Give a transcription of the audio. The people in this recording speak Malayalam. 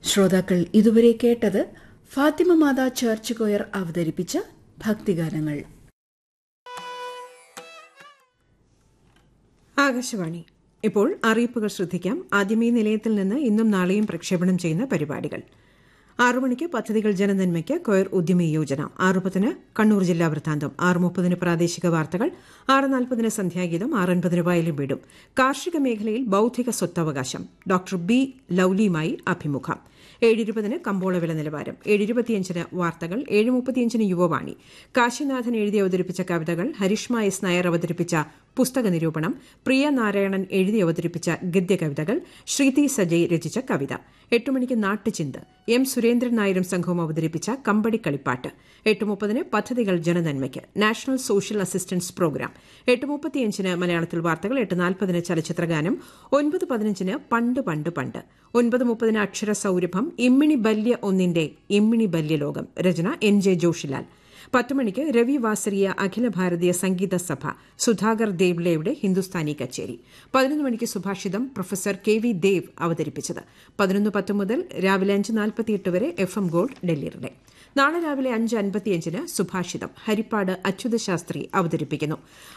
ശ്രോതാക്കൾ ഇതുവരെ കേട്ടത് ഫാത്തിമ മാതാ ചർച്ച് കൊയർ അവതരിപ്പിച്ച ഭക്തിഗാനങ്ങൾ ആകാശവാണി ഇപ്പോൾ അറിയിപ്പുകൾ ശ്രദ്ധിക്കാം ആദ്യമേ നിലയത്തിൽ നിന്ന് ഇന്നും നാളെയും പ്രക്ഷേപണം ചെയ്യുന്ന പരിപാടികൾ ആറു മണിക്ക് പദ്ധതികൾ ജനനന്മയ്ക്ക് കൊയർ ഉദ്യമി യോജന ആറു പത്തിന് കണ്ണൂർ ജില്ലാ വൃത്താന്തം ആറ് മുപ്പതിന് പ്രാദേശിക വാർത്തകൾ ആറ് നാൽപ്പതിന് സന്ധ്യാഗീതം ആറ് അൻപതിന് വയലും വീടും കാർഷിക മേഖലയിൽ ബൌദ്ധിക സ്വത്തവകാശം ഡോക്ടർ ബി ലൌലിയുമായി അഭിമുഖം ഏഴിരുപതിന് കമ്പോള വില നിലവാരം ഏഴിരുപത്തിയഞ്ചിന് വാർത്തകൾ ഏഴ് മുപ്പത്തിയഞ്ചിന് യുവവാണി കാശിനാഥൻ എഴുതി അവതരിപ്പിച്ച കവിതകൾ ഹരിഷ്മ എസ് നായർ അവതരിപ്പിച്ച പുസ്തക നിരൂപണം പ്രിയ നാരായണൻ എഴുതി അവതരിപ്പിച്ച ഗദ്യകവിതകൾ ശ്രീതി സജയ് രചിച്ച കവിത എട്ട് മണിക്ക് നാട്ടുചിന്ത് എം സുരേന്ദ്രൻ നായരും സംഘവും അവതരിപ്പിച്ച കമ്പടി കളിപ്പാട്ട് എട്ട് മുപ്പതിന് പദ്ധതികൾ ജനനന്മയ്ക്ക് നാഷണൽ സോഷ്യൽ അസിസ്റ്റൻസ് പ്രോഗ്രാം എട്ട് മുപ്പത്തിയഞ്ചിന് മലയാളത്തിൽ വാർത്തകൾ എട്ട് നാൽപ്പതിന് ചലച്ചിത്രഗാനം ഒൻപത് പതിനഞ്ചിന് പണ്ട് പണ്ട് പണ്ട് ഒൻപത് മുപ്പതിന് അക്ഷര സൗരഭം ഇമ്മിണി ബല്യ ഒന്നിന്റെ ഇമ്മിണി ബല്യലോകം രചന എൻ ജെ ജോഷിലാൽ പത്ത് മണിക്ക് രവി വാസരിയ അഖില ഭാരതീയ സംഗീത സഭ സുധാകർ ദേവ്ലെയുടെ ഹിന്ദുസ്ഥാനി കച്ചേരി പതിനൊന്ന് മണിക്ക് സുഭാഷിതം പ്രൊഫസർ കെ വി ദേവ് അവതരിപ്പിച്ചത് പതിനൊന്ന് പത്ത് മുതൽ രാവിലെ അഞ്ച് നാൽപ്പത്തിയെട്ട് വരെ എഫ് എം ഗോൾഡ് ഡൽഹിയുടെ നാളെ രാവിലെ അഞ്ച് അൻപത്തിയഞ്ചിന് സുഭാഷിതം ഹരിപ്പാട് അച്യുത ശാസ്ത്രി അവതരിപ്പിക്കുന്നു